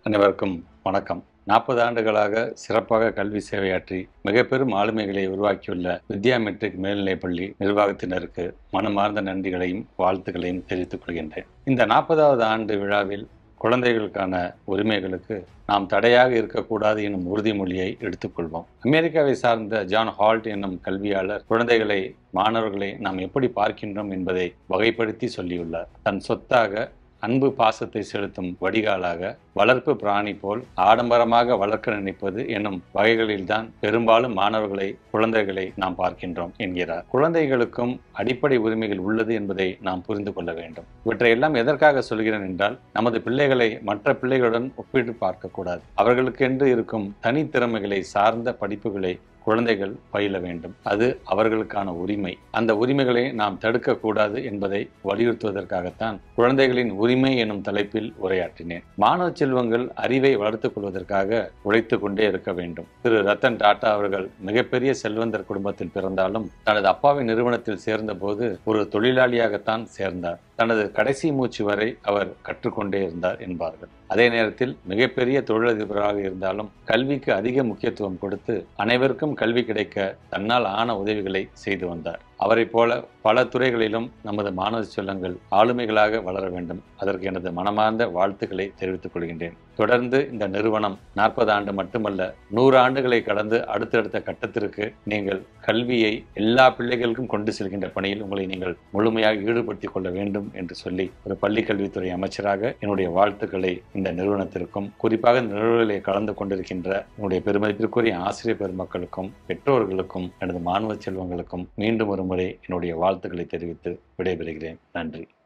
அனைவருக்கும் வணக்கம் நாற்பது ஆண்டுகளாக சிறப்பாக கல்வி சேவையாற்றி மிக பெரும் ஆளுமைகளை உருவாக்கியுள்ள வித்யா மெட்ரிக் மேல்நிலைப்பள்ளி நிர்வாகத்தினருக்கு மனமார்ந்த நன்றிகளையும் வாழ்த்துக்களையும் தெரிவித்துக் கொள்கின்றேன் இந்த நாற்பதாவது ஆண்டு விழாவில் குழந்தைகளுக்கான உரிமைகளுக்கு நாம் தடையாக இருக்கக்கூடாது எனும் உறுதிமொழியை எடுத்துக்கொள்வோம் அமெரிக்காவை சார்ந்த ஜான் ஹால்ட் என்னும் கல்வியாளர் குழந்தைகளை மாணவர்களை நாம் எப்படி பார்க்கின்றோம் என்பதை வகைப்படுத்தி சொல்லியுள்ளார் தன் சொத்தாக அன்பு பாசத்தை செலுத்தும் வடிகாலாக வளர்ப்பு பிராணி போல் ஆடம்பரமாக வளர்க்க நினைப்பது என்னும் வகைகளில்தான் பெரும்பாலும் மாணவர்களை குழந்தைகளை நாம் பார்க்கின்றோம் என்கிறார் குழந்தைகளுக்கும் அடிப்படை உரிமைகள் உள்ளது என்பதை நாம் புரிந்து கொள்ள வேண்டும் இவற்றையெல்லாம் எதற்காக சொல்கிறேன் என்றால் நமது பிள்ளைகளை மற்ற பிள்ளைகளுடன் ஒப்பிட்டு பார்க்கக்கூடாது அவர்களுக்கென்று இருக்கும் தனித்திறமைகளை சார்ந்த படிப்புகளை குழந்தைகள் பயில வேண்டும் அது அவர்களுக்கான உரிமை அந்த உரிமைகளை நாம் தடுக்கக்கூடாது என்பதை வலியுறுத்துவதற்காகத்தான் குழந்தைகளின் உரிமை எனும் தலைப்பில் உரையாற்றினேன் மாணவ செல்வங்கள் அறிவை வளர்த்துக் கொள்வதற்காக உழைத்து கொண்டே இருக்க வேண்டும் திரு ரத்தன் டாடா அவர்கள் மிகப்பெரிய செல்வந்தர் குடும்பத்தில் பிறந்தாலும் தனது அப்பாவின் நிறுவனத்தில் சேர்ந்தபோது ஒரு தொழிலாளியாகத்தான் சேர்ந்தார் தனது கடைசி மூச்சு வரை அவர் கற்றுக்கொண்டே இருந்தார் என்பார்கள் அதே நேரத்தில் மிகப்பெரிய தொழிலதிபராக இருந்தாலும் கல்விக்கு அதிக முக்கியத்துவம் கொடுத்து அனைவருக்கும் கல்வி கிடைக்க தன்னால் ஆன உதவிகளை செய்து வந்தார் அவரை போல பல துறைகளிலும் நமது மாணவ செல்லங்கள் ஆளுமைகளாக வளர வேண்டும் அதற்கு எனது மனமார்ந்த வாழ்த்துக்களை தெரிவித்துக் கொள்கின்றேன் தொடர்ந்து இந்த நிறுவனம் நாற்பது ஆண்டு மட்டுமல்ல நூறு ஆண்டுகளை கடந்து அடுத்தடுத்த கட்டத்திற்கு நீங்கள் கல்வியை எல்லா பிள்ளைகளுக்கும் கொண்டு செல்கின்ற பணியில் உங்களை நீங்கள் முழுமையாக ஈடுபடுத்திக் கொள்ள வேண்டும் என்று சொல்லி ஒரு பள்ளி கல்வித்துறை அமைச்சராக என்னுடைய வாழ்த்துக்களை இந்த நிறுவனத்திற்கும் குறிப்பாக இந்த நிறுவனங்களை கலந்து கொண்டிருக்கின்ற என்னுடைய பெருமதிப்பிற்குரிய ஆசிரியர் பெருமக்களுக்கும் பெற்றோர்களுக்கும் எனது மாணவ செல்வங்களுக்கும் மீண்டும் ஒரு முறை என்னுடைய வாழ்த்துக்களை தெரிவித்து விடைபெறுகிறேன் நன்றி